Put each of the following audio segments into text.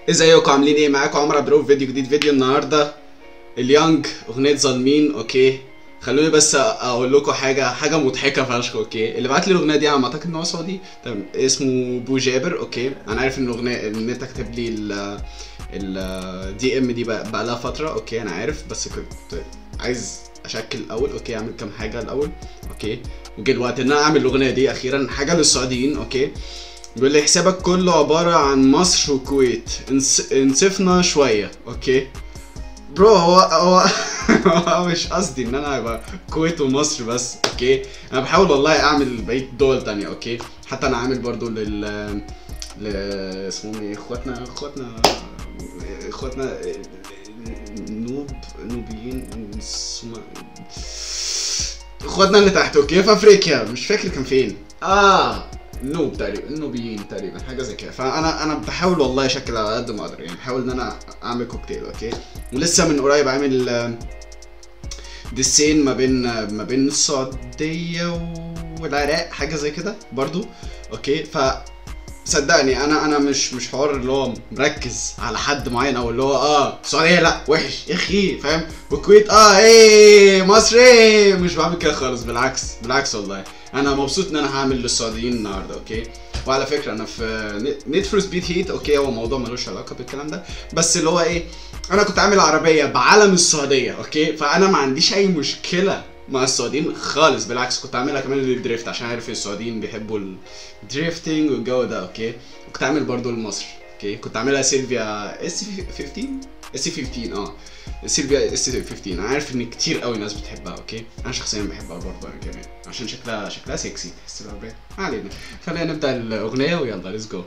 ازيكم عاملين ايه معاكم عمرو عبد الرؤوف فيديو جديد فيديو النهارده اليانج اغنيه ظالمين اوكي خلوني بس اقول لكم حاجه حاجه مضحكه فشخ اوكي اللي بعت لي الاغنيه دي على ما اعتقد ان هو سعودي تمام اسمه بو جابر اوكي انا عارف ان الاغنيه ان انت كاتب لي ال الدي ام دي بقى, بقى لها فتره اوكي انا عارف بس كنت عايز اشكل الاول اوكي اعمل كام حاجه الاول اوكي وجه الوقت ان انا اعمل الاغنيه دي اخيرا حاجه للسعوديين اوكي بيقول لي حسابك كله عبارة عن مصر والكويت انس... انصفنا شوية اوكي برو هو هو هو مش قصدي ان انا ابقى كويت ومصر بس اوكي انا بحاول والله اعمل بقية دول تانية اوكي حتى انا عامل برضو لل ل اسمهم ايه اخواتنا اخواتنا اخواتنا نوب نوبيين اسمه- اخواتنا اللي تحت اوكي في افريقيا مش فاكر كان فين اه نوب تقريبا النوبيين تقريبا حاجه زي كده فانا انا بحاول والله اشكل على قد ما اقدر يعني بحاول ان انا اعمل كوكتيل اوكي ولسه من قريب عامل آه، ديسين ما بين آه، ما بين السعوديه والعراق حاجه زي كده برضو اوكي ف صدقني انا انا مش مش حوار اللي هو مركز على حد معين او اللي هو اه السعوديه لا وحش يا اخي فاهم والكويت اه ايه مصر ايه مش بعمل كده خالص بالعكس بالعكس والله انا مبسوط ان انا هعمل للسعوديين النهارده اوكي وعلى فكره انا في نيد فور سبيد هيت اوكي هو موضوع ملوش علاقه بالكلام ده بس اللي هو ايه انا كنت عامل عربيه بعلم السعوديه اوكي فانا ما عنديش اي مشكله مع السعوديين خالص بالعكس كنت عاملها كمان للدريفت عشان عارف السعوديين بيحبوا الدريفتنج والجو ده اوكي وكنت عامل برضو لمصر اوكي كنت عاملها سيلفيا اس 15 اس 15 اه سيلفيا اس 15 انا عارف ان كتير قوي ناس بتحبها اوكي انا شخصيا بحبها برضه انا كمان عشان شكلها شكلها سكسي تحس العربيه ما علينا خلينا نبدا الاغنيه ويلا ليتس جو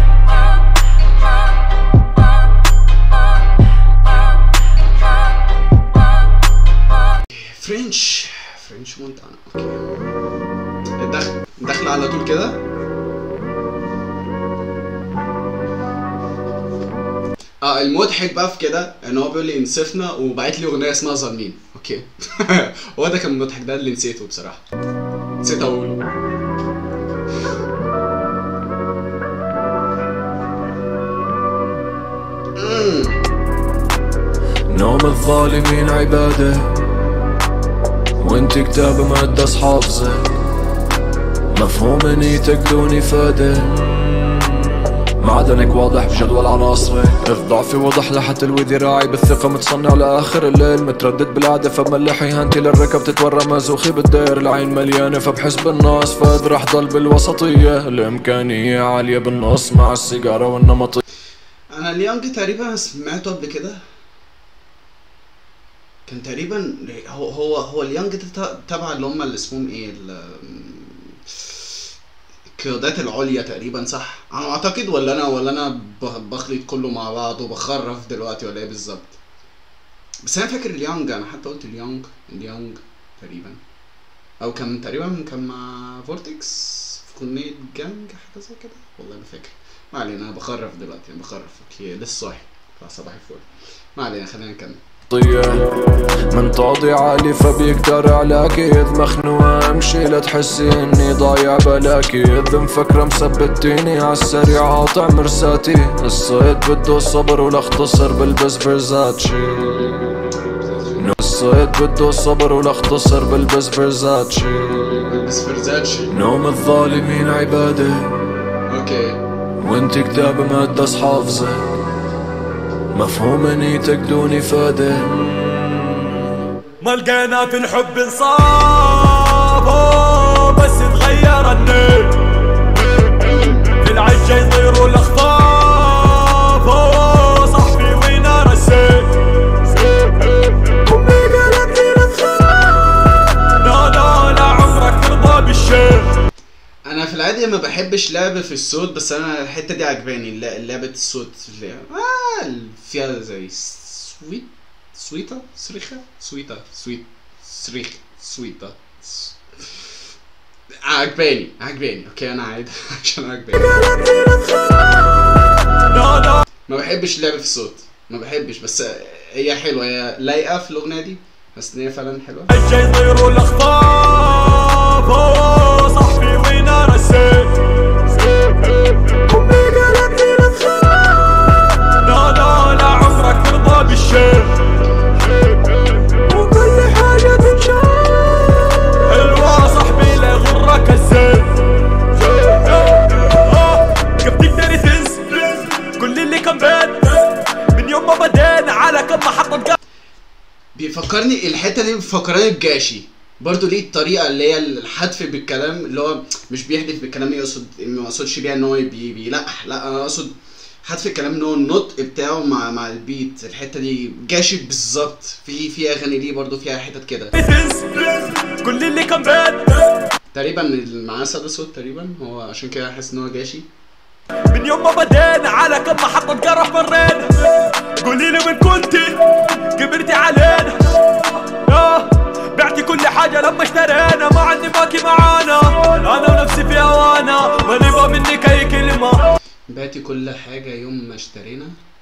فرنش فرنش مونتانا اوكي الدخل الدخل على طول كده اه المضحك بقى في كده ان هو بيقول لي انصفنا وبعت لي اغنيه اسمها ظالمين اوكي هو ده كان المضحك ده اللي نسيته بصراحه نسيت اقوله مم. نوم الظالمين عبادة وانت كتاب مقدس حافظك مفهوم نيتك دون إفادة معدنك واضح بجدول عناصرك اخضع في وضح لحت الوذراعي بالثقة متصنع لآخر الليل متردد بالعادة فملح هانتي للركب تتورى مازوخي بالدير العين مليانة فبحس بالناس فقدر رح ضل بالوسطية الإمكانية عالية بالنص مع السيجارة والنمطية انا اليانج تقريبا سمعته قبل كده كان تقريبا هو هو هو اليانج ده تبع اللي هم اللي اسمهم ايه ال- القيادات العليا تقريبا صح انا اعتقد ولا انا ولا انا بخ- بخلط كله مع بعض وبخرف دلوقتي ولا ايه بالظبط بس انا فاكر اليانج انا حتى قلت اليانج اليانج تقريبا او كان تقريبا كان مع فورتكس في كونية جانج حاجه زي كده والله ما فاكر ما علينا انا بخرف دلوقتي انا بخرف اوكي لسه صاحي فصباح الفل ما علينا خلينا نكمل من طاضي عالي فبيكتر علاكي إذ مخنوقة أمشي لتحسي إني ضايع بلاكي إذ مفكرة مثبتيني عالسريع قاطع مرساتي الصيد بده صبر ولا اختصر بلبس فرزاتشي الصيد بده صبر ولا اختصر بلبس فرزاتشي بس فرزاتشي نوم الظالمين عبادة اوكي وانت كتاب مقدس حافظك مفهوم نيتك دون إفادة ما لقينا في الحب انصاف أوه، بس تغير النيل في العجة يطيروا الاخطاف أوه، صاحبي وين رسيت امي قالت لي لا تخاف لا لا لا عمرك ترضى بالشيء انا في العادي ما بحبش لعب في الصوت بس انا الحته دي عجباني الل- لعبه الصوت اللي آه اللي فيها زي سويت سويتا صريخه سويتا سويت صريخ سويتا س- عجباني عجباني اوكي انا عادي عشان عجباني لا لا ما بحبش اللعب في الصوت ما بحبش بس هي حلوه هي لايقه في الاغنيه دي بس ان هي فعلا حلوه العجة يطيروا الاخطاف أوه، صاحبي وين رسيت امي قالت لي لا تخاف كان بين من يوم ما بدينا على كم محطة بيفكرني الحته دي بتفكرني بجاشي برضه ليه الطريقه اللي هي الحذف بالكلام اللي هو مش بيحدف بالكلام يقصد ما يقصدش بيها ان هو بي بيلقح لا انا اقصد حذف الكلام ان هو النطق بتاعه مع مع البيت الحته دي جاشي بالظبط في في اغاني ليه برضه فيها حتت كده كل اللي كان بين تقريبا اللي معاه سادة صوت تقريبا هو عشان كده حاسس ان هو جاشي من يوم ما بدينا على كم محطة جرح مرينا قولي لي وين كنتي كبرتي علينا يا بعتي كل حاجة لما اشترينا ما عندي باقي معانا انا ونفسي في هوانا ما نبغى منك اي كلمة بعتي كل حاجة يوم ما اشترينا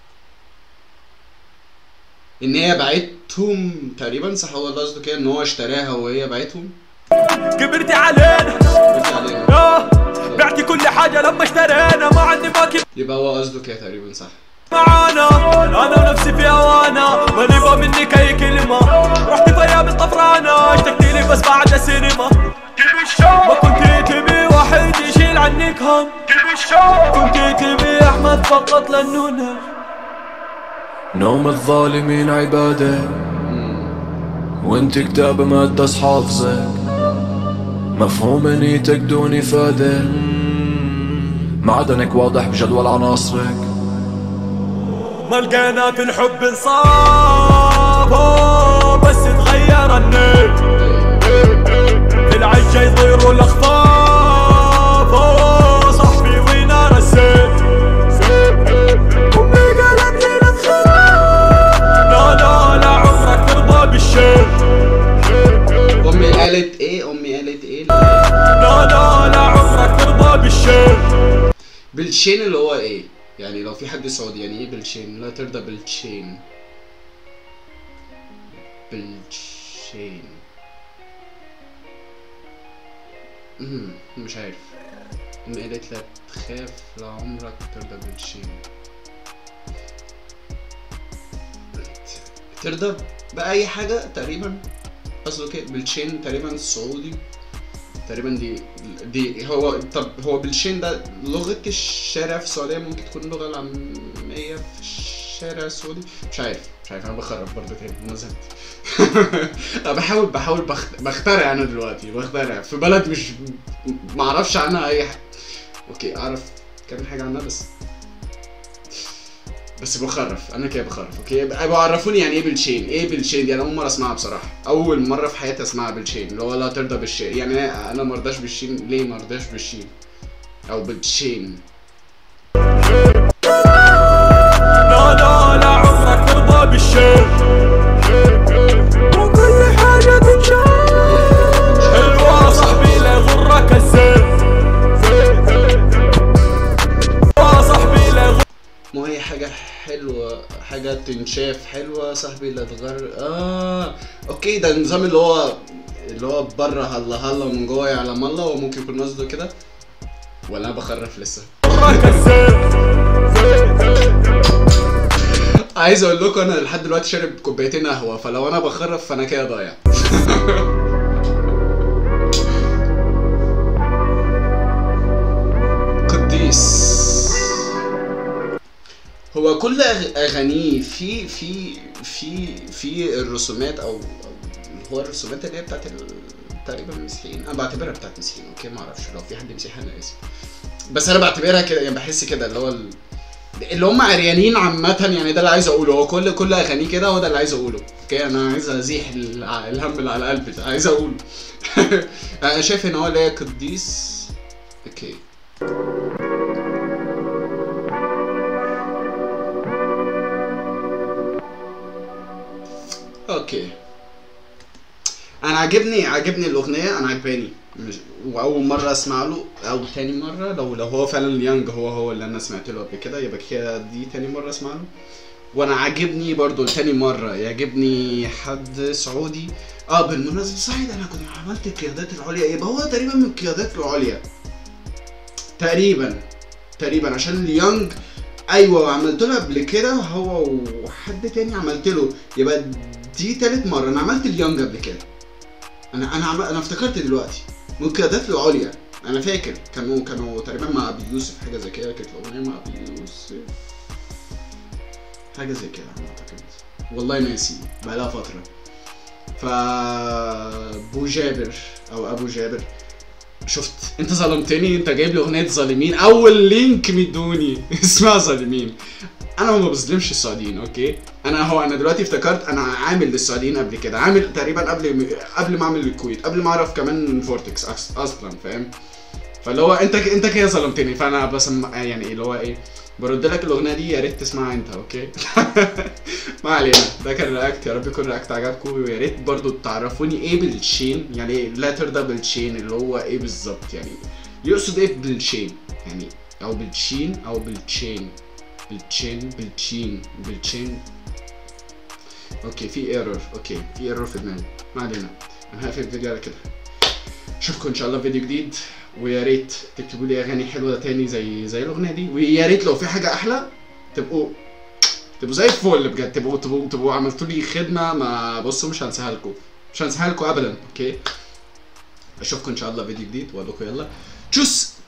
ان هي باعتهم تقريبا صح هو اللي قصده كده ان هو اشتراها وهي باعتهم كبرتي علينا قلت عليها. يا بعتي كل حاجة لما اشترينا ما عندي باقي يبقى هو قصده كده تقريبا صح معانا انا ونفسي في هوانا ما نبغى منك اي كلمة رحت في ايام الطفرانة اشتقت لك بس بعد السينما ما كنت تبي واحد يشيل عنك هم كنت تبي احمد فقط لانه نوم الظالمين عبادة وانت كتاب ما تدس حافظك مفهوم نيتك دون إفادة معدنك واضح بجدول عناصرك ما لقينا في الحب انصاف أوه، بس تغير النيل في العشة يطيروا الاخطاف أوه، صاحبي وين رسيت امي قالت لي لا تخاف لا لا لا عمرك ترضى بالشيء امي قالت ايه امي قالت ايه لا لا لا عمرك ترضى بالشيء بالشين اللي هو ايه يعني لو في حد سعودي يعني ايه بالشين لا ترضى بالشين بالشين مم، مش عارف امي قالت لا تخاف لعمرك ترضى بالشين ترضى بأي حاجة تقريبا قصده كده بالشين تقريبا السعودي تقريبا دي دي هو طب هو بالشين ده لغة الشارع في السعودية ممكن تكون اللغة العامية في الشارع السعودي مش عارف مش عارف انا بخرب برضه تاني انا زهقت أنا بحاول بحاول بخ- بخترع انا دلوقتي بخترع في بلد مش ما اعرفش عنها اي حاجة اوكي اعرف كام حاجة عنها بس بس بخرف انا كده بخرف اوكي يبقى عرفوني يعني ايه بالشين ايه بالشين دي انا اول مره اسمعها بصراحه اول مره في حياتي اسمعها بالشين اللي هو لا ترضى بالشين يعني انا ما ارضاش بالشين ليه ما ارضاش بالشين او بالشين لا لا لا عمرك ترضى بالشيء وكل حاجة تتشاف حلوة صاحبي لا يغرك الزين حلوة صاحبي لا يغرك ما هي حاجه حلوه حاجه تنشاف حلوه صاحبي لا تغر اه اوكي ده النظام اللي هو اللي هو بره هلا هلا من جوه يعلم الله وممكن يكون قصده كده ولا انا بخرف لسه الزين عايز اقول لكم انا لحد دلوقتي شارب كوبايتين قهوه فلو انا بخرف فانا كده ضايع قديس هو كل أغ- اغانيه في في في في الرسومات او أو هو الرسومات اللي هي بتاعت ال- تقريبا المسيحيين انا بعتبرها بتاعت المسيحيين اوكي ما اعرفش لو في حد مسيحي انا اسف بس انا بعتبرها كده يعني بحس كده اللي هو ال... اللي هم عريانين عامة يعني ده اللي عايز اقوله هو كل كل اغانيه كده هو ده اللي عايز اقوله اوكي انا عايز ازيح الع- الهم اللي على قلبي ده عايز اقوله انا شايف ان هو اللي هي قديس اوكي اوكي انا عاجبني عاجبني الاغنيه انا عجباني مش واول مره اسمع له او تاني مره لو لو هو فعلا اليانج هو هو اللي انا سمعت له قبل كده يبقى كده دي تاني مره اسمع له وانا عاجبني برضو تاني مره يعجبني حد سعودي اه بالمناسبه صحيح انا كنت عملت القيادات العليا يبقى هو تقريبا من القيادات العليا تقريبا تقريبا عشان اليانج ايوه عملت له قبل كده هو وحد تاني عملت له يبقى دي تالت مره انا عملت اليانج قبل كده انا انا عم... انا افتكرت دلوقتي من القيادات العليا انا فاكر كانوا كانوا تقريبا مع ابي يوسف حاجه زي كده كانت الاغنيه مع ابي يوسف حاجه زي كده على ما اعتقد والله ناسي بقالها فتره ف بو جابر او ابو جابر شفت انت ظلمتني انت جايب لي اغنيه ظالمين اول لينك مدوني اسمها ظالمين انا ما بظلمش السعوديين اوكي انا هو انا دلوقتي افتكرت انا عامل للسعوديين قبل كده عامل تقريبا قبل قبل ما اعمل للكويت قبل ما اعرف كمان فورتكس أص- اصلا فاهم فاللي هو انت انت كده ظلمتني فانا بسم يعني اللي هو ايه برد لك الاغنيه دي يا ريت تسمعها انت اوكي ما علينا ده كان رياكت يا رب يكون رياكت عجبكم ويا ريت برضو تعرفوني ايه بالتشين يعني ايه اللاتر ده بالتشين اللي هو ايه بالظبط يعني يقصد ايه بالتشين يعني او بالتشين او بالتشين بالتشين بالتشين بالتشين اوكي في ايرور اوكي في ايرور في دماغي ما علينا انا هقفل الفيديو على كده اشوفكم ان شاء الله في فيديو جديد ويا ريت تكتبوا لي اغاني حلوه تاني زي زي الاغنيه دي ويا ريت لو في حاجه احلى تبقوا تبقوا زي الفل بجد تبقوا تبقوا تبقوا عملتوا لي خدمه ما بصوا مش هنساها لكم مش هنساها لكم ابدا اوكي اشوفكم ان شاء الله في فيديو جديد واقول لكم يلا تشوس